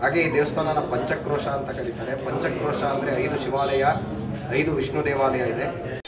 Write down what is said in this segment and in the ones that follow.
ಹಾಗೆ ಈ ದೇವಸ್ಥಾನನ ಪಂಚಕ್ರೋಶ ಅಂತ ಕರೀತಾರೆ ಪಂಚಕ್ರೋಶ ಅಂದರೆ ಐದು ಶಿವಾಲಯ ಐದು ವಿಷ್ಣು ದೇವಾಲಯ ಇದೆ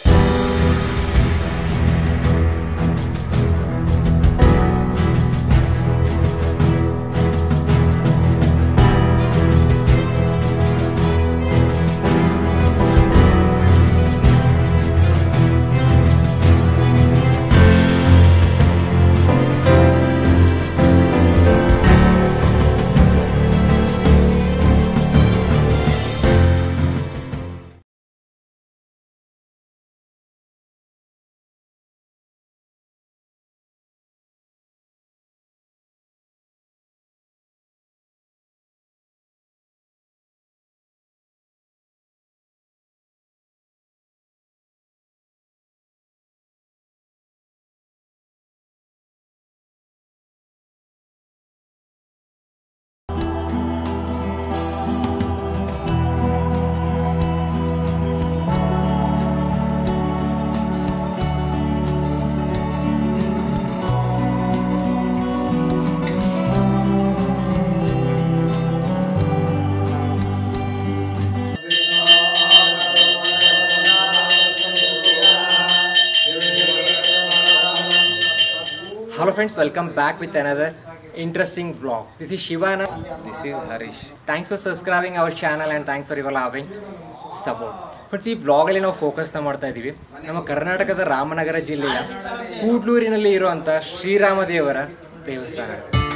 Hello friends, welcome back with another interesting vlog. This is Shivana. This is Harish. Thanks for subscribing our channel and thanks for your loving support. Friends ಈ ಬ್ಲಾಗಲ್ಲಿ ನಾವು ಫೋಕಸ್ನ ಮಾಡ್ತಾ ಇದ್ದೀವಿ ನಮ್ಮ ಕರ್ನಾಟಕದ ರಾಮನಗರ ಜಿಲ್ಲೆಯ ಕೂಡ್ಲೂರಿನಲ್ಲಿ ಇರುವಂಥ ಶ್ರೀರಾಮ ದೇವರ ದೇವಸ್ಥಾನ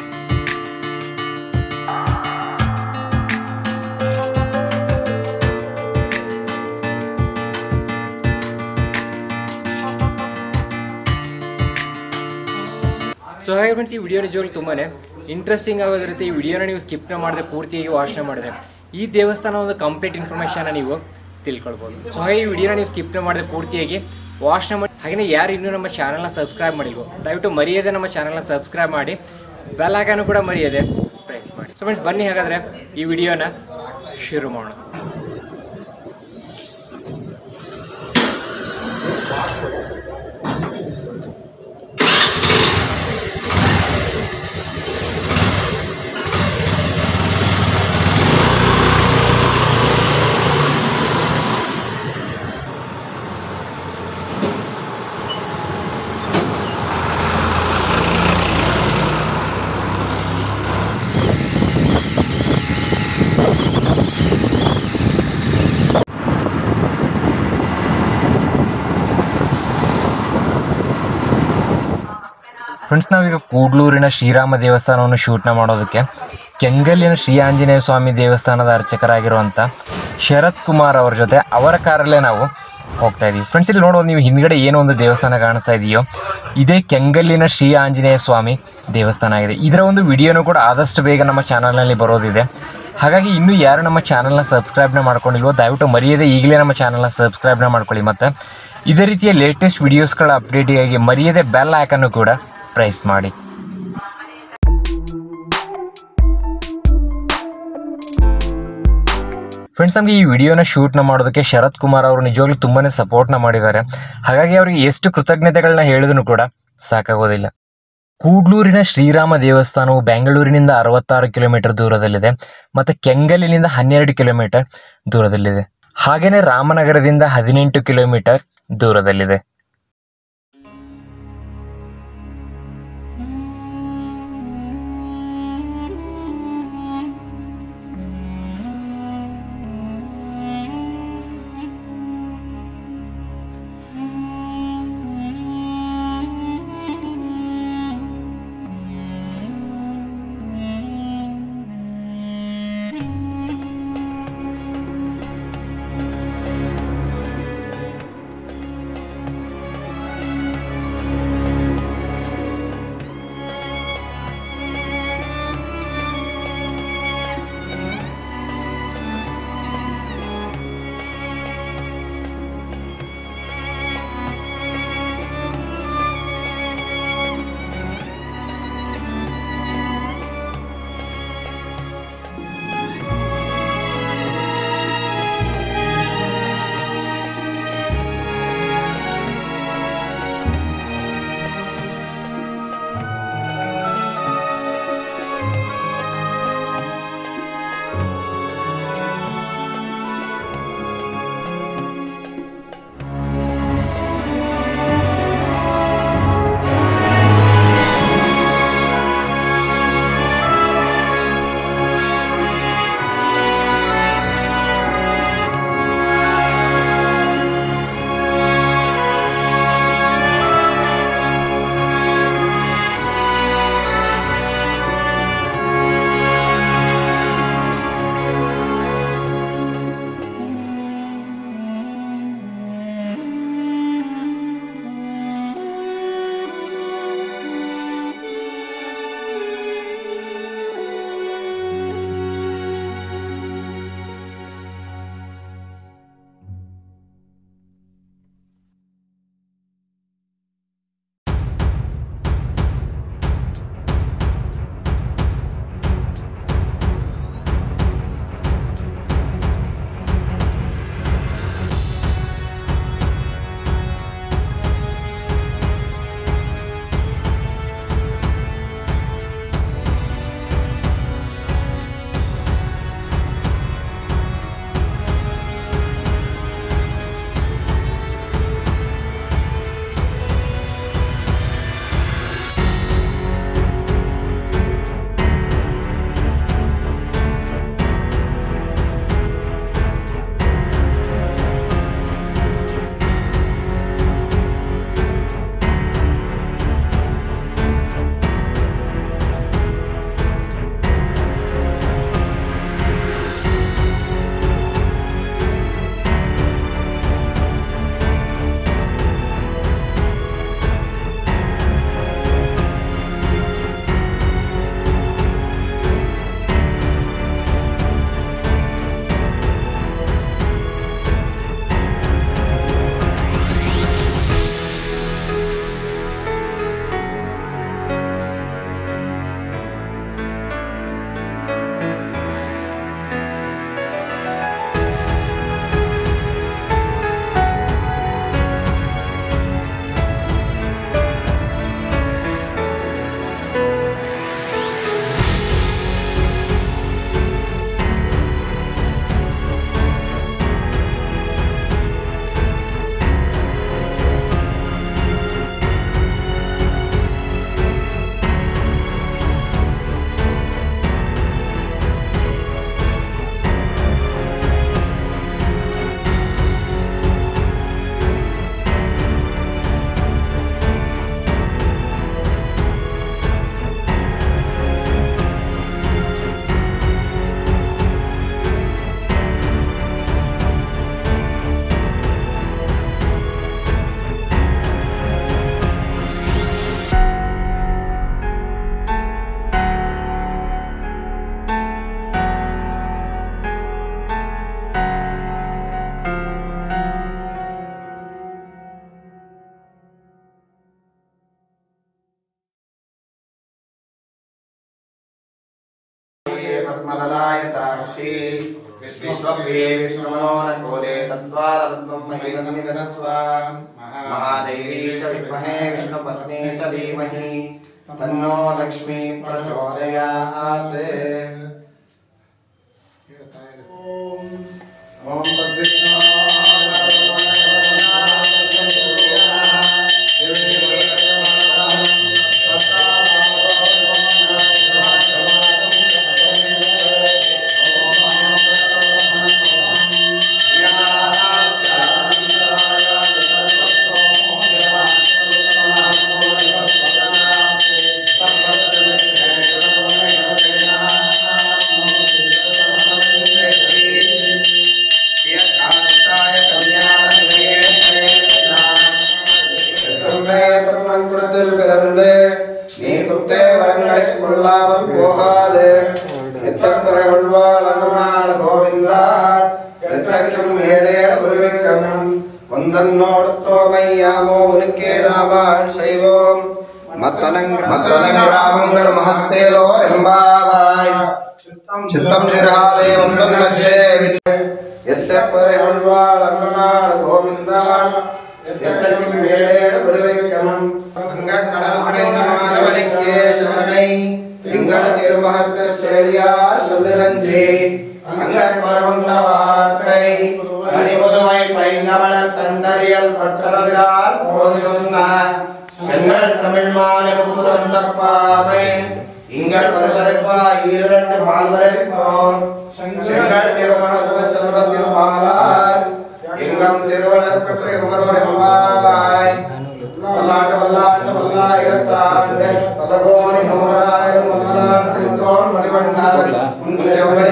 ಸೊ ಹಾಗೆ ಫ್ರೆಂಡ್ಸ್ ಈ ವಿಡಿಯೋ ನಿಜವಾಗ್ಲೂ ತುಂಬಾ ಇಂಟ್ರೆಸ್ಟಿಂಗ್ ಆಗೋದಿರುತ್ತೆ ಈ ವಿಡಿಯೋನ ನೀವು ಸ್ಕಿಪ್ನ ಮಾಡಿದ್ರೆ ಪೂರ್ತಿಯಾಗಿ ವಾಚನೆ ಮಾಡಿದ್ರೆ ಈ ದೇವಸ್ಥಾನ ಒಂದು ಕಂಪ್ಲೀಟ್ ಇನ್ಫಾರ್ಮೇಷನ್ನ ನೀವು ತಿಳ್ಕೊಳ್ಬೋದು ಸೊ ಹಾಗೆ ಈ ವಿಡಿಯೋನ ನೀವು ಸ್ಕಿಪ್ನ ಮಾಡಿದ್ರೆ ಪೂರ್ತಿಯಾಗಿ ವಾಚನೆ ಮಾಡಿ ಹಾಗೆಯೇ ಯಾರು ಇನ್ನೂ ನಮ್ಮ ಚಾನಲ್ನ ಸಬ್ಸ್ಕ್ರೈಬ್ ಮಾಡಿಲ್ವೋ ದಯವಿಟ್ಟು ಮರೆಯದೆ ನಮ್ಮ ಚಾನಲ್ನ ಸಬ್ಸ್ಕ್ರೈಬ್ ಮಾಡಿ ಬೆಲ್ ಐಕಾನು ಕೂಡ ಮರೆಯದೆ ಪ್ರೆಸ್ ಮಾಡಿ ಸೊ ಫ್ರೆಂಡ್ಸ್ ಬನ್ನಿ ಹಾಗಾದರೆ ಈ ವಿಡಿಯೋನ ಶುರು ಮಾಡೋಣ ಫ್ರೆಂಡ್ಸ್ ನಾವೀಗ ಕೂಡ್ಲೂರಿನ ಶ್ರೀರಾಮ ದೇವಸ್ಥಾನವನ್ನು ಶೂಟ್ನ ಮಾಡೋದಕ್ಕೆ ಕೆಂಗಲ್ಲಿನ ಶ್ರೀ ಆಂಜನೇಯ ಸ್ವಾಮಿ ದೇವಸ್ಥಾನದ ಅರ್ಚಕರಾಗಿರುವಂಥ ಶರತ್ ಕುಮಾರ್ ಅವ್ರ ಜೊತೆ ಅವರ ಕಾರಲ್ಲೇ ನಾವು ಹೋಗ್ತಾ ಇದೀವಿ ಫ್ರೆಂಡ್ಸ್ ಇಲ್ಲಿ ನೋಡೋದು ನೀವು ಹಿಂದ್ಗಡೆ ಏನೋ ಒಂದು ದೇವಸ್ಥಾನ ಕಾಣಿಸ್ತಾ ಇದೆಯೋ ಇದೇ ಕೆಂಗಲ್ಲಿನ ಶ್ರೀ ಆಂಜನೇಯ ಸ್ವಾಮಿ ದೇವಸ್ಥಾನ ಆಗಿದೆ ಇದರ ಒಂದು ವಿಡಿಯೋನು ಕೂಡ ಆದಷ್ಟು ಬೇಗ ನಮ್ಮ ಚಾನಲ್ನಲ್ಲಿ ಬರೋದಿದೆ ಹಾಗಾಗಿ ಇನ್ನೂ ಯಾರು ನಮ್ಮ ಚಾನಲ್ನ ಸಬ್ಸ್ಕ್ರೈಬ್ನ ಮಾಡ್ಕೊಂಡಿಲ್ವೋ ದಯವಿಟ್ಟು ಮರೆಯದೆ ಈಗಲೇ ನಮ್ಮ ಚಾನಲ್ನ ಸಬ್ಸ್ಕ್ರೈಬ್ನ ಮಾಡ್ಕೊಳ್ಳಿ ಮತ್ತು ಇದೇ ರೀತಿಯ ಲೇಟೆಸ್ಟ್ ವಿಡಿಯೋಸ್ಗಳ ಅಪ್ಡೇಟಿಗಾಗಿ ಮರೆಯದೆ ಬೆಲ್ ಐಕನ್ನು ಕೂಡ ಪ್ರೈಸ್ ಮಾಡಿ ಫ್ರೆಂಡ್ಸ್ ನಮಗೆ ಈ ವಿಡಿಯೋನ ಶೂಟ್ನ ಮಾಡೋದಕ್ಕೆ ಶರತ್ ಕುಮಾರ್ ಅವರು ನಿಜವಾಗ್ಲೂ ತುಂಬಾನೇ ಸಪೋರ್ಟ್ನ ಮಾಡಿದ್ದಾರೆ ಹಾಗಾಗಿ ಅವರಿಗೆ ಎಷ್ಟು ಕೃತಜ್ಞತೆಗಳನ್ನ ಹೇಳಿದ್ರು ಕೂಡ ಸಾಕಾಗೋದಿಲ್ಲ ಕೂಡ್ಲೂರಿನ ಶ್ರೀರಾಮ ದೇವಸ್ಥಾನವು ಬೆಂಗಳೂರಿನಿಂದ ಅರವತ್ತಾರು ಕಿಲೋಮೀಟರ್ ದೂರದಲ್ಲಿದೆ ಮತ್ತು ಕೆಂಗಲಿನಿಂದ ಹನ್ನೆರಡು ಕಿಲೋಮೀಟರ್ ದೂರದಲ್ಲಿದೆ ಹಾಗೆಯೇ ರಾಮನಗರದಿಂದ ಹದಿನೆಂಟು ಕಿಲೋಮೀಟರ್ ದೂರದಲ್ಲಿದೆ ಪದ್ಮದಲಾಯತಾಕ್ಷಿ ವಿಶ್ವಪ್ರಿಯೇ ವಿಷ್ಣುಮನೋನಕೋಲೆ ತದ್ವಾರತ್ನಂ ಮಹಿ ಸನ್ನಿಧನಸ್ವ ಮಹಾದೇವಿ ಚ ವಿದ್ಮಹೇ ವಿಷ್ಣುಪತ್ನಿ ಚ ಧೀಮಹಿ ತನ್ನೋ ಲಕ್ಷ್ಮೀ ಪ್ರಚೋದಯಾತ್ ಓಂ ತದ್ವಿಷ್ಣು குடத்தில் பிறந்து நீ துத்தே வரங்களை கொள்ளாமல் போகாது எத்தப்பறை கொள்வாள் அண்ணாள் கோவிந்தா எத்தற்கும் ஏழேட உருவிக்கணும் ஒந்தன்னோடு தோமையாமோ உனக்கே ராமாள் செய்வோம் மத்தனங்கிராமங்கள் மகத்தேலோ எம்பாவாய் சித்தம் சிறாலே ஒன்றன் சேவித்து எத்தப்பறை கொள்வாள் அண்ணாள் கோவிந்தாள் எத்தனைக்கும் மேலேடு விடுவைக்கணும் அங்கக் கடல் அடைந்த மாணவனுக்கே சிவனை எங்கள் திருமகத்து செழியார் சொல்லுரஞ்சி அங்கற் பரவுண்ட வார்த்தை அணிபுதுமை பைங்கமல தண்டறியல் பட்டரவிரால் போது சொன்ன செங்கல் தமிழ் மாலை புதுவந்த பாவை இங்கள் பரிசரைப்பா இரண்டு மால்வரைக்கும் செங்கல் திருமண செல்வத்தில் மாலார் எங்கம் திருவள்ளர் பெற்ற குமரோர் எம்பாவாய் வல்லாண்டு வல்லாண்டு வல்லாயிரத்தாண்டு பலகோடி நூறாயிரம் வல்லாண்டு தோல் மணிவண்ணார் உன் செவ்வடி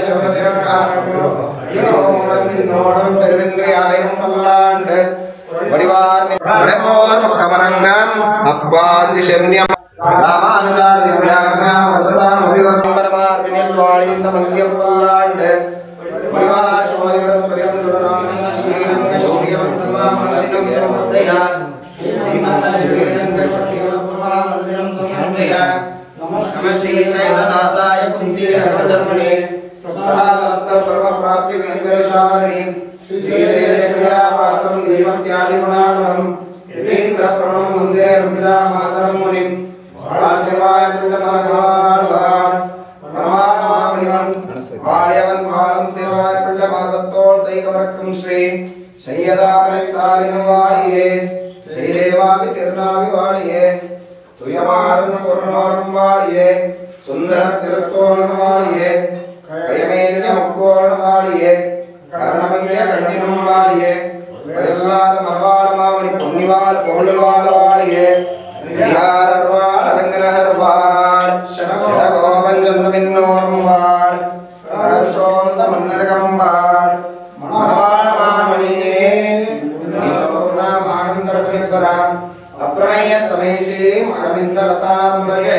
செவ்வதிரக்காரன் நோடம் பெருவின்றி ஆயிரம் பல்லாண்டு வடிவார் வடமோர் பிரமரங்கம் அப்பாந்தி சென்னியம் ராமானுஜார திவ்யாங்கம் வர்ததாம் அபிவர்மரமார்பினில் வாழிந்த மங்கியம் பல்லாண்டு வடிவார் சோதிவரம் பிரியம் சுடராமன் ஸ்ரீரங்க ஸ்ரீவந்தமாமதினம் சமர்த்தயா ஸ்ரீமந்த ஸ்ரீரங்க ஸ்ரீவந்தமாமதினம் சமர்த்தயா நம ஸ்ரீ சைதநாதாய குந்தி ஜன்மனே பிரசாதரத்த பரம பிராப்தி வெங்கடேஷாரணி ஸ்ரீ சைலேசயா பாத்திரம் தேவத்யாதி குணாணம் யதீந்திர பிரணம் வந்தே ரமிதா மாதரம் முனிம் வாழ்வாய் பிள்ளமாழ்வான் பரமாத்மாமணிவன் வாயவன் வாழும் திருவாய் பிள்ளை மாதத்தோள் தைகவரக்கும் ஸ்ரீ செய்யதாமரைத்தாரினும் வாழியே செய்தேவாவி திருநாவி வாழியே துயமாறும் பொருளோரும் வாழியே சுந்தர திருத்தோளும் வாழியே கயமேறிய முக்கோளும் வாழியே கரணமங்கிய கண்ணினும் வாழியே வயல்லாத மரவாள மாமணி பொன்னிவாள் புகழ்வாள வாழியே யாரர்வாள் அரங்கனகர்வாள் சடகோபன் சந்தமின்னோரும் வாழ் கடல் சோழ்ந்த மன்னரகம்பாள் மணவாள மாமணியே ஆனந்த சமீஸ்வராம் அப்ரமேய சமேஷீம் அரவிந்த லதாம்பரே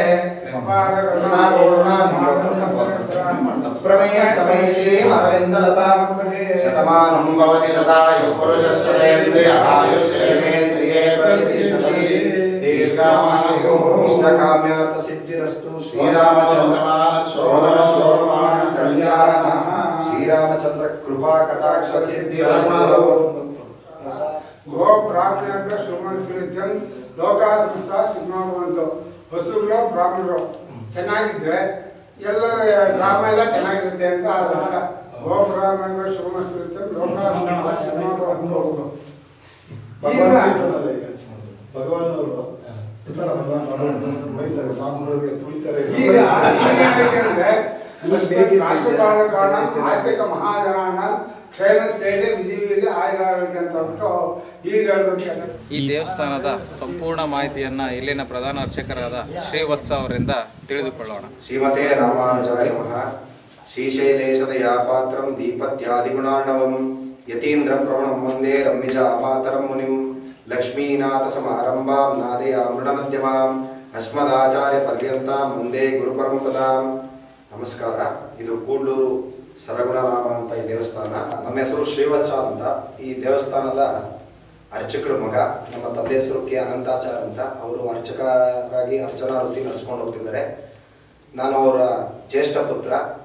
அப்ரமேய சமேஷீம் அரவிந்த லதாம்பரே சதமானம் பவதி சதாயு புருஷஸ்வரேந்திரிய ஆயுஷேவேந்திரியே பிரதிஷ்டதி दीर्घामायु इष्टकाम्यार्थ सिद्धिरस्तु श्रीरामचंद्र सोमरसोमान कल्याण श्रीरामचंद्र कृपा कटाक्ष सिद्धिरस्तु ಗೋ ಬ್ರಾಹ್ಮಣ ಶ್ರೀಮಂತಿತ್ಯಂ ಲೋಕಾಸಂಸ್ಥ ಸಿಂಹವಂತು ಹಸುಗಳು ಬ್ರಾಹ್ಮಣರು ಚೆನ್ನಾಗಿದ್ರೆ ಎಲ್ಲರ ಗ್ರಾಮ ಎಲ್ಲ ಚೆನ್ನಾಗಿರುತ್ತೆ ಅಂತ ಅದ್ರ ಅರ್ಥ ಗೋ ಬ್ರಾಹ್ಮಣ ಶ್ರೀಮಂತಿತ್ಯಂ ಲೋಕಾಸಂಸ್ಥ ಸಿಂಹವಂತು ಈಗ ಭಗವಾನವರು ಬೈತಾರೆ ಬ್ರಾಹ್ಮಣರಿಗೆ ತುಳಿತಾರೆ ಈಗ ಈಗೇನಾಗಿದೆ ಅಂದ್ರೆ ರಾಷ್ಟ್ರಪಾಲ ಕಾರಣ ಆಸ್ತಿಕ ಮಹಾಜನಾನ ಕ್ಷೇಮ ಸ್ಥೈರ್ಯ ವಿಜಯವಿಲ್ಲ ಆಯುರಾರೋಗ್ಯ ಅಂತ ಬಿಟ್ಟು ಈಗ ಹೇಳ್ಬೇಕು ಈ ದೇವಸ್ಥಾನದ ಸಂಪೂರ್ಣ ಮಾಹಿತಿಯನ್ನ ಇಲ್ಲಿನ ಪ್ರಧಾನ ಅರ್ಚಕರಾದ ಶ್ರೀವತ್ಸ ಅವರಿಂದ ತಿಳಿದುಕೊಳ್ಳೋಣ श्रीमते रामानुजाय नमः श्रीशैलेशदया पात्रं दीपत्यादिगुणार्णवं यतीन्द्रप्रवणं वन्दे रम्यजामातरं मुनिं लक्ष्मीनाथसमारम्भां नादयामृणमध्यमाम् अस्मदाचार्यपर्यन्तां वन्दे ಗುರುಪರಂಪದಾಂ ನಮಸ್ಕಾರ ಇದು ಕೂಡ್ಲೂರು ಸರಗುಣರಾಮ ಅಂತ ಈ ದೇವಸ್ಥಾನ ನನ್ನ ಹೆಸರು ಶ್ರೀವತ್ಸ ಅಂತ ಈ ದೇವಸ್ಥಾನದ ಅರ್ಚಕರ ಮಗ ನಮ್ಮ ತಂದೆ ಹೆಸರು ಕೆ ಅನಂತಾಚಾರ್ ಅಂತ ಅವರು ಅರ್ಚಕರಾಗಿ ಅರ್ಚನಾ ವೃತ್ತಿ ನಡೆಸ್ಕೊಂಡು ಹೋಗ್ತಿದ್ದಾರೆ ನಾನು ಅವರ ಜ್ಯೇಷ್ಠ ಪುತ್ರ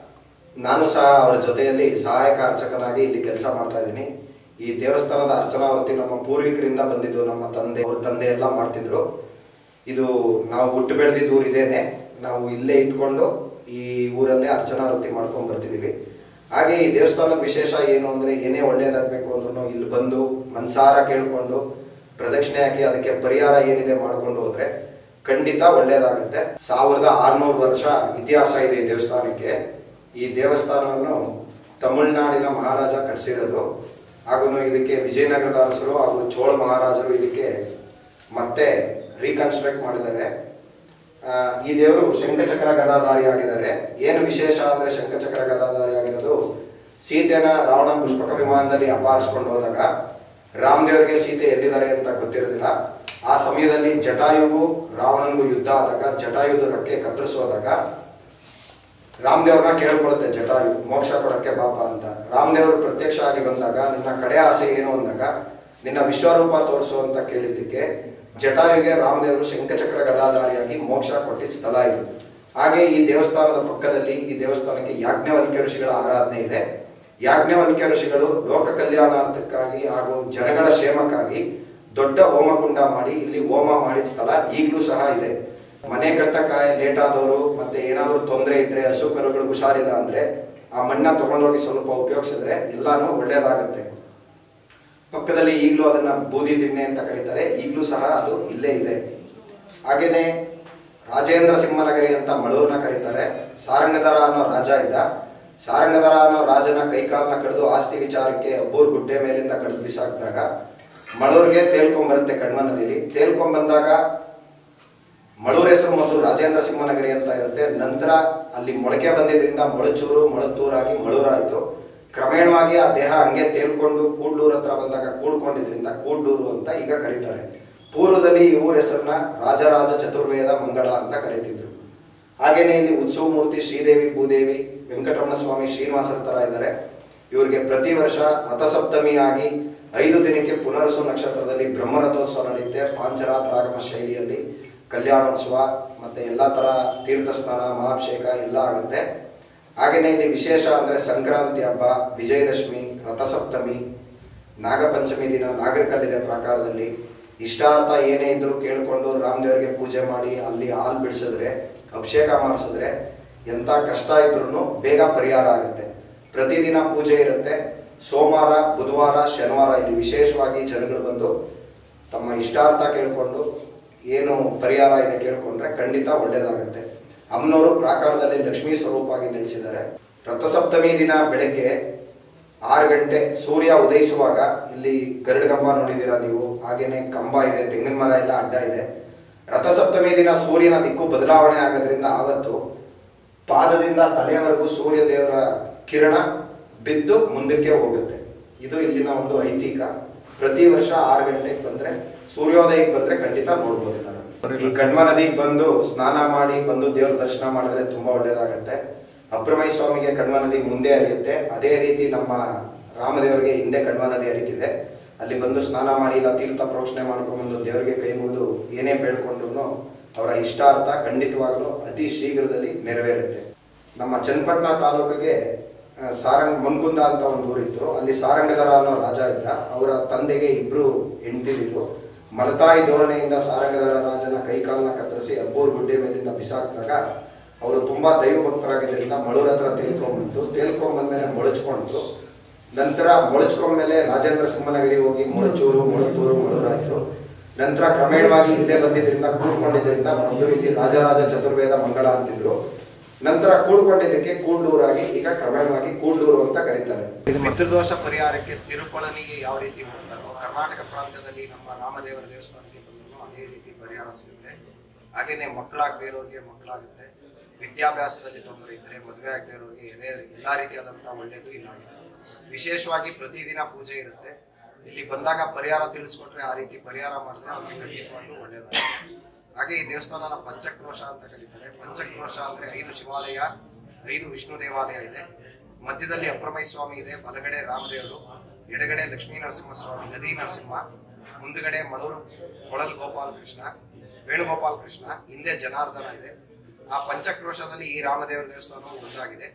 ನಾನು ಸಹ ಅವರ ಜೊತೆಯಲ್ಲಿ ಸಹಾಯಕ ಅರ್ಚಕನಾಗಿ ಇಲ್ಲಿ ಕೆಲಸ ಮಾಡ್ತಾ ಇದ್ದೀನಿ ಈ ದೇವಸ್ಥಾನದ ಅರ್ಚನಾವತಿ ನಮ್ಮ ಪೂರ್ವಿಕರಿಂದ ಬಂದಿದ್ದು ನಮ್ಮ ತಂದೆ ಅವ್ರ ತಂದೆ ಎಲ್ಲ ಮಾಡ್ತಿದ್ರು ಇದು ನಾವು ಹುಟ್ಟು ಬೆಳೆದಿದ್ದು ಊರು ಇದೇನೆ ನಾವು ಇಲ್ಲೇ ಇದ್ಕೊಂಡು ಈ ಊರಲ್ಲೇ ಅರ್ಚನಾವತಿ ಮಾಡ್ಕೊಂಡ್ ಬರ್ತಿದೀವಿ ಹಾಗೆ ಈ ದೇವಸ್ಥಾನದ ವಿಶೇಷ ಏನು ಅಂದ್ರೆ ಏನೇ ಒಳ್ಳೇದಾಗ್ಬೇಕು ಅಂದ್ರೂ ಇಲ್ಲಿ ಬಂದು ಮನ್ಸಾರ ಕೇಳ್ಕೊಂಡು ಪ್ರದಕ್ಷಿಣೆ ಹಾಕಿ ಅದಕ್ಕೆ ಪರಿಹಾರ ಏನಿದೆ ಮಾಡ್ಕೊಂಡು ಹೋದ್ರೆ ಖಂಡಿತ ಒಳ್ಳೇದಾಗುತ್ತೆ ಸಾವಿರದ ಆರ್ನೂರು ವರ್ಷ ಇತಿಹಾಸ ಇದೆ ಈ ದೇವಸ್ಥಾನಕ್ಕೆ ಈ ದೇವಸ್ಥಾನವನ್ನು ತಮಿಳುನಾಡಿನ ಮಹಾರಾಜ ಕಟ್ಸಿರೋದು ಹಾಗೂ ಇದಕ್ಕೆ ವಿಜಯನಗರದ ಅರಸರು ಹಾಗೂ ಚೋಳ ಮಹಾರಾಜರು ಇದಕ್ಕೆ ಮತ್ತೆ ರೀಕನ್ಸ್ಟ್ರಕ್ಟ್ ಮಾಡಿದ್ದಾರೆ ಆ, ಈ ದೇವರು ಶಂಖಚಕ್ರ ಗದಾಧಾರಿ ಆಗಿದ್ದಾರೆ ಏನು ವಿಶೇಷ ಅಂದ್ರೆ ಶಂಖಚಕ್ರ ಗದಾಧಾರಿ ಆಗಿರೋದು ಸೀತೆನ ರಾವಣ ಪುಷ್ಪಕ ವಿಮಾನದಲ್ಲಿ ಅಪಹರಿಸ್ಕೊಂಡು ಹೋದಾಗ ರಾಮದೇವರಿಗೆ ಸೀತೆ ಎಲ್ಲಿದ್ದಾರೆ ಅಂತ ಗೊತ್ತಿರೋದಿಲ್ಲ ಆ ಸಮಯದಲ್ಲಿ ಜಟಾಯುವು ರಾವಣನಿಗೂ ಯುದ್ಧ ಆದಾಗ ಜಟಾಯುದು ರಕ್ಕೆ ಕತ್ತರಿಸೋದಾಗ ರಾಮದೇವ್ರನ್ನ ಕೇಳ್ಕೊಳುತ್ತೆ ಜಟಾಯು ಮೋಕ್ಷ ಕೊಡಕ್ಕೆ ಬಾಪ ಅಂತ ರಾಮದೇವರು ಪ್ರತ್ಯಕ್ಷ ಆಗಿ ಬಂದಾಗ ನಿನ್ನ ಕಡೆ ಆಸೆ ಏನು ಅಂದಾಗ ನಿನ್ನ ವಿಶ್ವರೂಪ ತೋರಿಸು ಅಂತ ಕೇಳಿದ್ದಕ್ಕೆ ಜಟಾಯುಗೆ ರಾಮದೇವರು ಶಂಖಚಕ್ರ ಗದಾಧಾರಿಯಾಗಿ ಮೋಕ್ಷ ಕೊಟ್ಟಿದ್ದ ಸ್ಥಳ ಇದು ಹಾಗೆ ಈ ದೇವಸ್ಥಾನದ ಪಕ್ಕದಲ್ಲಿ ಈ ದೇವಸ್ಥಾನಕ್ಕೆ ಯಾಜ್ಞವಲ್ಕ್ಯ ಋಷಿಗಳ ಆರಾಧನೆ ಇದೆ ಯಾಜ್ಞವಲ್ಕ್ಯ ಋಷಿಗಳು ಲೋಕ ಕಲ್ಯಾಣಾರ್ಥಕ್ಕಾಗಿ ಹಾಗೂ ಜನಗಳ ಕ್ಷೇಮಕ್ಕಾಗಿ ದೊಡ್ಡ ಹೋಮಕುಂಡ ಮಾಡಿ ಇಲ್ಲಿ ಹೋಮ ಮಾಡಿದ ಸ್ಥಳ ಈಗಲೂ ಸಹ ಇದೆ ಮನೆ ಕಟ್ಟಕ್ಕಾಯ ಲೇಟ್ ಆದವರು ಮತ್ತೆ ಏನಾದ್ರು ತೊಂದರೆ ಇದ್ರೆ ಹಸು ಕರುಗಳು ಹುಷಾರಿಲ್ಲ ಅಂದ್ರೆ ಆ ಮಣ್ಣ ತಗೊಂಡೋಗಿ ಸ್ವಲ್ಪ ಉಪಯೋಗಿಸಿದ್ರೆ ಎಲ್ಲಾನು ಒಳ್ಳೇದಾಗುತ್ತೆ ಪಕ್ಕದಲ್ಲಿ ಈಗಲೂ ಅದನ್ನ ಬೂದಿ ದಿಣ್ಣೆ ಅಂತ ಕರೀತಾರೆ ಈಗಲೂ ಸಹ ಅದು ಇಲ್ಲೇ ಇದೆ ಹಾಗೇನೆ ರಾಜೇಂದ್ರ ಸಿಂಹನಗರಿ ಅಂತ ಮಳೂರ್ನ ಕರೀತಾರೆ ಸಾರಂಗಧರ ಅನ್ನೋ ರಾಜ ಇದ್ದ ಸಾರಂಗಧರ ಅನ್ನೋ ರಾಜನ ಕೈಕಾಲನ್ನ ಕಡಿದು ಆಸ್ತಿ ವಿಚಾರಕ್ಕೆ ಅಬ್ಬೂರ್ ಗುಡ್ಡೆ ಮೇಲಿಂದ ಕಡಿದು ಬಿಸಾಕಿದಾಗ ಮಳೂರ್ಗೆ ತೇಲ್ಕೊಂಡ್ ಬರುತ್ತೆ ಕಣ್ವ ನದಿಲಿ ತೇಲ್ಕೊಂಡ್ ಬಂದಾಗ ಮಳೂರ್ ಹೆಸರು ಮೊದಲು ರಾಜೇಂದ್ರ ಸಿಂಹನಗರಿ ಅಂತ ಇರುತ್ತೆ ನಂತರ ಅಲ್ಲಿ ಮೊಳಕೆ ಬಂದಿದ್ರಿಂದ ಮೊಳಚೂರು ಮೊಳತೂರಾಗಿ ಮಳೂರಾಯಿತು ಕ್ರಮೇಣವಾಗಿ ಆ ದೇಹ ಹಂಗೆ ತೇಲ್ಕೊಂಡು ಕೂಡ್ಲೂರ್ ಹತ್ರ ಬಂದಾಗ ಕೂಡ್ಕೊಂಡಿದ್ರಿಂದ ಕೂಡ್ಲೂರು ಅಂತ ಈಗ ಕರೀತಾರೆ ಪೂರ್ವದಲ್ಲಿ ಈ ಊರ ಹೆಸರನ್ನ ರಾಜರಾಜ ಚತುರ್ವೇದ ಮಂಗಳ ಅಂತ ಕರೀತಿದ್ರು ಹಾಗೇನೆ ಇಲ್ಲಿ ಉತ್ಸವ ಮೂರ್ತಿ ಶ್ರೀದೇವಿ ಭೂದೇವಿ ವೆಂಕಟರಮಣ ಸ್ವಾಮಿ ಶ್ರೀನಿವಾಸರ ತರ ಇದ್ದಾರೆ ಇವರಿಗೆ ಪ್ರತಿ ವರ್ಷ ರಥಸಪ್ತಮಿ ಆಗಿ ಐದು ದಿನಕ್ಕೆ ಪುನರ್ಸು ನಕ್ಷತ್ರದಲ್ಲಿ ಬ್ರಹ್ಮರಥೋತ್ಸವ ನಡೆಯುತ್ತೆ ಪಾಂಚರಾತ್ರಾಗಮ ಶೈಲಿಯಲ್ಲಿ ಕಲ್ಯಾಣೋತ್ಸವ ಮತ್ತೆ ಎಲ್ಲಾ ತರ ತೀರ್ಥ ಸ್ನಾನ ಮಹಾಭಿಷೇಕ ಎಲ್ಲ ಆಗುತ್ತೆ ಹಾಗೇನೆ ಇಲ್ಲಿ ವಿಶೇಷ ಅಂದ್ರೆ ಸಂಕ್ರಾಂತಿ ಹಬ್ಬ ವಿಜಯದಶಮಿ ರಥಸಪ್ತಮಿ ನಾಗಪಂಚಮಿ ದಿನ ನಾಗರಿಕಲ್ಲಿದೆ ಪ್ರಾಕಾರದಲ್ಲಿ ಇಷ್ಟಾರ್ಥ ಏನೇ ಇದ್ರು ಕೇಳ್ಕೊಂಡು ರಾಮದೇವರಿಗೆ ಪೂಜೆ ಮಾಡಿ ಅಲ್ಲಿ ಹಾಲು ಬಿಡಿಸಿದ್ರೆ ಅಭಿಷೇಕ ಮಾಡಿಸಿದ್ರೆ ಎಂತ ಕಷ್ಟ ಇದ್ರೂ ಬೇಗ ಪರಿಹಾರ ಆಗುತ್ತೆ ಪ್ರತಿದಿನ ಪೂಜೆ ಇರುತ್ತೆ ಸೋಮವಾರ ಬುಧವಾರ ಶನಿವಾರ ಇಲ್ಲಿ ವಿಶೇಷವಾಗಿ ಜನಗಳು ಬಂದು ತಮ್ಮ ಇಷ್ಟಾರ್ಥ ಕೇಳ್ಕೊಂಡು ಏನು ಪರಿಹಾರ ಇದೆ ಕೇಳ್ಕೊಂಡ್ರೆ ಖಂಡಿತ ಒಳ್ಳೇದಾಗುತ್ತೆ ಅಮ್ಮನವರು ಪ್ರಾಕಾರದಲ್ಲಿ ಲಕ್ಷ್ಮೀ ಸ್ವರೂಪವಾಗಿ ನೆಲೆಸಿದ್ದಾರೆ ರಥಸಪ್ತಮಿ ದಿನ ಬೆಳಗ್ಗೆ ಆರು ಗಂಟೆ ಸೂರ್ಯ ಉದಯಿಸುವಾಗ ಇಲ್ಲಿ ಗರುಡ ಕಂಬ ನೋಡಿದ್ದೀರಾ ನೀವು ಹಾಗೇನೆ ಕಂಬ ಇದೆ ತೆಂಗಿನ ಮರ ಎಲ್ಲ ಅಡ್ಡ ಇದೆ ರಥಸಪ್ತಮಿ ದಿನ ಸೂರ್ಯನ ದಿಕ್ಕು ಬದಲಾವಣೆ ಆಗೋದ್ರಿಂದ ಆವತ್ತು ಪಾದದಿಂದ ತಲೆಯವರೆಗೂ ಸೂರ್ಯ ದೇವರ ಕಿರಣ ಬಿದ್ದು ಮುಂದಕ್ಕೆ ಹೋಗುತ್ತೆ ಇದು ಇಲ್ಲಿನ ಒಂದು ಐತಿಕ ಪ್ರತಿ ವರ್ಷ ಆರು ಗಂಟೆಗೆ ಬಂದ್ರೆ ಸೂರ್ಯೋದಯಕ್ಕೆ ಬಂದ್ರೆ ಖಂಡಿತ ನೋಡ್ಬೋದು ನಾನು ಈ ಕಡ್ಮ ನದಿಗೆ ಬಂದು ಸ್ನಾನ ಮಾಡಿ ಬಂದು ದೇವ್ರ ದರ್ಶನ ಮಾಡಿದ್ರೆ ತುಂಬಾ ಒಳ್ಳೇದಾಗತ್ತೆ ಅಪ್ರಮೈ ಸ್ವಾಮಿಗೆ ಕಡ್ಮ ನದಿ ಮುಂದೆ ಹರಿಯುತ್ತೆ ಅದೇ ರೀತಿ ನಮ್ಮ ರಾಮದೇವರಿಗೆ ಹಿಂದೆ ಕಡ್ಮ ನದಿ ಹರಿತಿದೆ ಅಲ್ಲಿ ಬಂದು ಸ್ನಾನ ಮಾಡಿ ಇಲ್ಲ ತೀರ್ಥ ಪ್ರೋಕ್ಷಣೆ ಮಾಡ್ಕೊಂಡ್ಬಂದು ದೇವರಿಗೆ ಕೈ ಮುಗಿದು ಏನೇ ಬೇಡ್ಕೊಂಡ್ರು ಅವರ ಇಷ್ಟಾರ್ಥ ಖಂಡಿತವಾಗಲೂ ಅತಿ ಶೀಘ್ರದಲ್ಲಿ ನೆರವೇರುತ್ತೆ ನಮ್ಮ ಚನ್ನಪಟ್ಟಣ ತಾಲೂಕಿಗೆ ಆ, ಸಾರಂಗ್ ಮನ್ಕುಂದ ಅಂತ ಒಂದು ಊರಿತ್ತು ಅಲ್ಲಿ ಸಾರಂಗಧರ ಅನ್ನೋ ರಾಜ ಇದ್ದ ಅವರ ತಂದೆಗೆ ಇಬ್ರು ಹೆಂಡತಿರಿದ್ರು ಮಲತಾಯಿ ಧೋರಣೆಯಿಂದ ಸಾರಂಗಧರ ರಾಜನ ಕೈಕಾಲನ್ನ ಕತ್ತರಿಸಿ ಅಬ್ಬೂರ್ ಗುಡ್ಡೆ ಮೇಲಿಂದ ಬಿಸಾಕಿದಾಗ ಅವರು ತುಂಬಾ ದೈವ ಭಕ್ತರಾಗಿದ್ದರಿಂದ ಮಳೂರ್ ಹತ್ರ ತೇಲ್ಕೊಂಡ್ಬಂತು ತೇಲ್ಕೊಂಡ್ಬಂದ್ಮೇಲೆ ಮೊಳಚ್ಕೊಂಡ್ರು ನಂತರ ಮೊಳಚ್ಕೊಂಡ್ಮೇಲೆ ರಾಜೇಂದ್ರ ಸಿಂಹನಗರಿ ಹೋಗಿ ಮೊಳಚೂರು ಮೊಳತೂರು ಮೊಳೂರಾಯ್ತು ನಂತರ ಕ್ರಮೇಣವಾಗಿ ಇಲ್ಲೇ ಬಂದಿದ್ರಿಂದ ಕೂಡ್ಕೊಂಡಿದ್ರಿಂದ ಮೊದಲು ಇಲ್ಲಿ ರಾಜರಾಜ ಚತುರ್ವೇದ ಮಂಗಳ ಅಂತಿದ್ರು ನಂತರ ಕೂಡ್ಕೊಂಡಿದ್ದಕ್ಕೆ ಕೂಡ್ಲೂರಾಗಿ ಈಗ ಕ್ರಮೇಣವಾಗಿ ಕೂಡ್ಲೂರು ಅಂತ ಕರೀತಾರೆ ಪಿತೃದೋಷ ಪರಿಹಾರಕ್ಕೆ ತಿರುಪಳನಿಗೆ ಯಾವ ರೀತಿ ಹೋಗ್ತಾರೋ ಕರ್ನಾಟಕ ಪ್ರಾಂತ್ಯದಲ್ಲಿ ನಮ್ಮ ರಾಮದೇವರ ದೇವಸ್ಥಾನಕ್ಕೆ ಬಂದ್ರು ಅದೇ ರೀತಿ ಪರಿಹಾರ ಸಿಗುತ್ತೆ ಹಾಗೇನೆ ಮಕ್ಕಳಾಗದೇ ಇರೋರಿಗೆ ಮಕ್ಕಳಾಗುತ್ತೆ ವಿದ್ಯಾಭ್ಯಾಸದಲ್ಲಿ ತೊಂದರೆ ಇದ್ರೆ ಮದುವೆ ಆಗದೆ ಇರೋರಿಗೆ ಎದೆ ಎಲ್ಲಾ ರೀತಿಯಾದಂತಹ ಒಳ್ಳೆಯದು ಇಲ್ಲಾಗಿದೆ ವಿಶೇಷವಾಗಿ ಪ್ರತಿದಿನ ಪೂಜೆ ಇರುತ್ತೆ ಇಲ್ಲಿ ಬಂದಾಗ ಪರಿಹಾರ ತಿಳಿಸ್ಕೊಟ್ರೆ ಆ ರೀತಿ ಪರಿಹಾರ ಮಾಡಿದ್ರೆ ಅವ್ರಿಗೆ ಖಂಡಿತವಾಗ್ಲೂ ಒಳ್ಳೇದಾಗುತ್ತೆ ಹಾಗೆ ಈ ದೇವಸ್ಥಾನನ ಪಂಚಕ್ರೋಶ ಅಂತ ಕರೀತಾರೆ ಪಂಚಕ್ರೋಶ ಅಂದ್ರೆ ಐದು ಶಿವಾಲಯ ಐದು ವಿಷ್ಣು ದೇವಾಲಯ ಇದೆ ಮಧ್ಯದಲ್ಲಿ ಅಪ್ರಮೈ ಸ್ವಾಮಿ ಇದೆ ಬಲಗಡೆ ರಾಮದೇವರು ಎಡಗಡೆ ಲಕ್ಷ್ಮೀ ನರಸಿಂಹ ಸ್ವಾಮಿ ನದಿ ನರಸಿಂಹ ಮುಂದುಗಡೆ ಮಳೂರು ಕೊಳಲ್ ಗೋಪಾಲ ಕೃಷ್ಣ ವೇಣುಗೋಪಾಲ ಕೃಷ್ಣ ಹಿಂದೆ ಜನಾರ್ದನ ಇದೆ ಆ ಪಂಚಕ್ರೋಶದಲ್ಲಿ ಈ ರಾಮದೇವರ ದೇವಸ್ಥಾನವು ಒಂದಾಗಿದೆ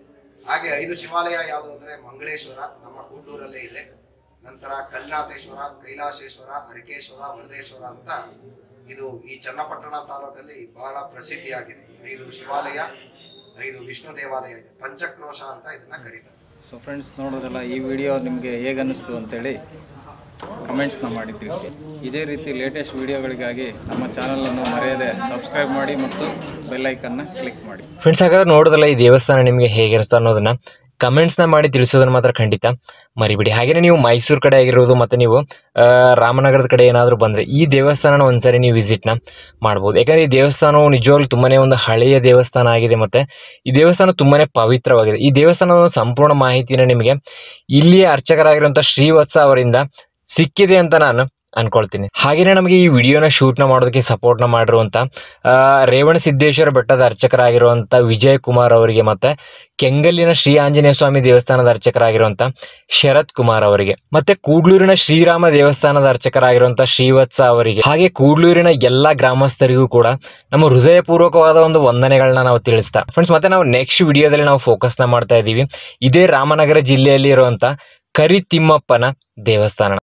ಹಾಗೆ ಐದು ಶಿವಾಲಯ ಯಾವುದು ಅಂದ್ರೆ ಮಂಗಳೇಶ್ವರ ನಮ್ಮ ಕೂಟೂರಲ್ಲೇ ಇದೆ ನಂತರ ಕಲ್ನಾಥೇಶ್ವರ ಕೈಲಾಸೇಶ್ವರ ಹರಿಕೇಶ್ವರ ವರದೇಶ್ವರ ಅಂತ ಇದು ಈ ಚನ್ನಪಟ್ಟಣ ತಾಲೂಕಲ್ಲಿ ಬಹಳ ಪ್ರಸಿದ್ಧಿಯಾಗಿದೆ ಐದು ಶಿವಾಲಯ ಐದು ವಿಷ್ಣು ದೇವಾಲಯ ಇದೆ ಪಂಚಕ್ರೋಶ ಅಂತ ಇದನ್ನ ಕರೀತಾರೆ ಸೊ ಫ್ರೆಂಡ್ಸ್ ನೋಡೋದ್ರಲ್ಲ ಈ ವಿಡಿಯೋ ನಿಮಗೆ ಹೇಗೆ ಅನ್ನಿಸ್ತು ಅಂತೇಳಿ ಕಮೆಂಟ್ಸ್ನ ಮಾಡಿ ತಿಳಿಸಿ ಇದೇ ರೀತಿ ಲೇಟೆಸ್ಟ್ ವಿಡಿಯೋಗಳಿಗಾಗಿ ನಮ್ಮ ಚಾನಲನ್ನು ಮರೆಯದೆ ಸಬ್ಸ್ಕ್ರೈಬ್ ಮಾಡಿ ಮತ್ತು ಬೆಲ್ಲೈಕನ್ನ ಕ್ಲಿಕ್ ಮಾಡಿ ಫ್ರೆಂಡ್ಸ್ ಹಾಗಾದ್ರೆ ನೋಡೋದಲ್ಲ ಈ ದೇವಸ್ಥಾನ ನಿಮಗೆ ಹೇಗಿರುತ್ತೆ ಅನ್ನೋದನ್ನ ಕಮೆಂಟ್ಸ್ನ ಮಾಡಿ ತಿಳಿಸೋದನ್ನ ಮಾತ್ರ ಖಂಡಿತ ಮರಿಬಿಡಿ ಹಾಗೆಯೇ ನೀವು ಮೈಸೂರು ಕಡೆ ಆಗಿರೋದು ಮತ್ತು ನೀವು ಆ, ರಾಮನಗರದ ಕಡೆ ಏನಾದರೂ ಬಂದರೆ ಈ ದೇವಸ್ಥಾನನ ಒಂದ್ಸರಿ ನೀವು ವಿಸಿಟ್ನ ಮಾಡ್ಬೋದು ಯಾಕಂದರೆ ಈ ದೇವಸ್ಥಾನವು ನಿಜವಾಗ್ಲೂ ತುಂಬಾ ಒಂದು ಹಳೆಯ ದೇವಸ್ಥಾನ ಆಗಿದೆ ಮತ್ತು ಈ ದೇವಸ್ಥಾನ ತುಂಬಾ ಪವಿತ್ರವಾಗಿದೆ ಈ ದೇವಸ್ಥಾನದ ಒಂದು ಸಂಪೂರ್ಣ ಮಾಹಿತಿನ ನಿಮಗೆ ಇಲ್ಲಿಯ ಅರ್ಚಕರಾಗಿರುವಂಥ ಶ್ರೀವತ್ಸ ಅವರಿಂದ ಸಿಕ್ಕಿದೆ ಅಂತ ನಾನು ಅನ್ಕೊಳ್ತೀನಿ ಹಾಗೆಯೇ ನಮಗೆ ಈ ವಿಡಿಯೋನ ಶೂಟ್ನ ಮಾಡೋದಕ್ಕೆ ಸಪೋರ್ಟ್ನ ಮಾಡಿರುವಂಥ ಆ, ರೇವಣ ಸಿದ್ದೇಶ್ವರ ಬೆಟ್ಟದ ಅರ್ಚಕರಾಗಿರುವಂಥ ವಿಜಯ್ ಕುಮಾರ್ ಅವರಿಗೆ ಮತ್ತೆ ಕೆಂಗಲ್ಲಿನ ಶ್ರೀ ಆಂಜನೇಯ ಸ್ವಾಮಿ ದೇವಸ್ಥಾನದ ಅರ್ಚಕರಾಗಿರುವಂಥ ಶರತ್ ಕುಮಾರ್ ಅವರಿಗೆ ಮತ್ತೆ ಕೂಡ್ಲೂರಿನ ಶ್ರೀರಾಮ ದೇವಸ್ಥಾನದ ಅರ್ಚಕರಾಗಿರುವಂಥ ಶ್ರೀವತ್ಸ ಅವರಿಗೆ ಹಾಗೆ ಕೂಡ್ಲೂರಿನ ಎಲ್ಲ ಗ್ರಾಮಸ್ಥರಿಗೂ ಕೂಡ ನಮ್ಮ ಹೃದಯಪೂರ್ವಕವಾದ ಒಂದು ವಂದನೆಗಳನ್ನ ನಾವು ತಿಳಿಸ್ತಾ ಫ್ರೆಂಡ್ಸ್ ಮತ್ತೆ ನಾವು ನೆಕ್ಸ್ಟ್ ವಿಡಿಯೋದಲ್ಲಿ ನಾವು ಫೋಕಸ್ನ ಮಾಡ್ತಾ ಇದ್ದೀವಿ ಇದೇ ರಾಮನಗರ ಜಿಲ್ಲೆಯಲ್ಲಿ ಇರುವಂಥ ಕರಿತಿಮ್ಮಪ್ಪನ ದೇವಸ್ಥಾನ